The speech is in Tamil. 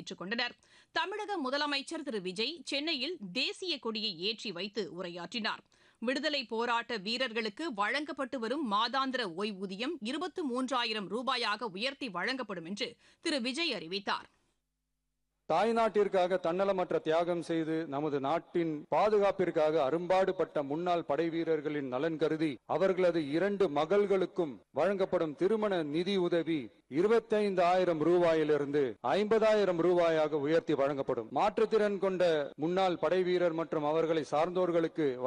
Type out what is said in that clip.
பெற்றுக் கொண்டனர் தமிழக முதலமைச்சர் திரு விஜய் சென்னையில் தேசிய கொடியை ஏற்றி வைத்து உரையாற்றினார் விடுதலை போராட்ட வீரர்களுக்கு வழங்கப்பட்டு வரும் மாதாந்திர ஓய்வூதியம் இருபத்து மூன்றாயிரம் ரூபாயாக உயர்த்தி வழங்கப்படும் என்று திரு விஜய் அறிவித்தார் தாய்நாட்டிற்காக தன்னலமற்ற தியாகம் செய்து நமது நாட்டின் பாதுகாப்பிற்காக அரும்பாடுபட்ட முன்னாள் படை வீரர்களின் நலன் கருதி அவர்களது இரண்டு மகள்களுக்கும் வழங்கப்படும் திருமண நிதி உதவி இருபத்தைந்து ஆயிரம் ரூபாயிலிருந்து ஐம்பதாயிரம் ரூபாயாக உயர்த்தி வழங்கப்படும் மாற்றுத்திறன் கொண்ட முன்னாள் படை வீரர் மற்றும் அவர்களை சார்ந்தோர்களுக்கு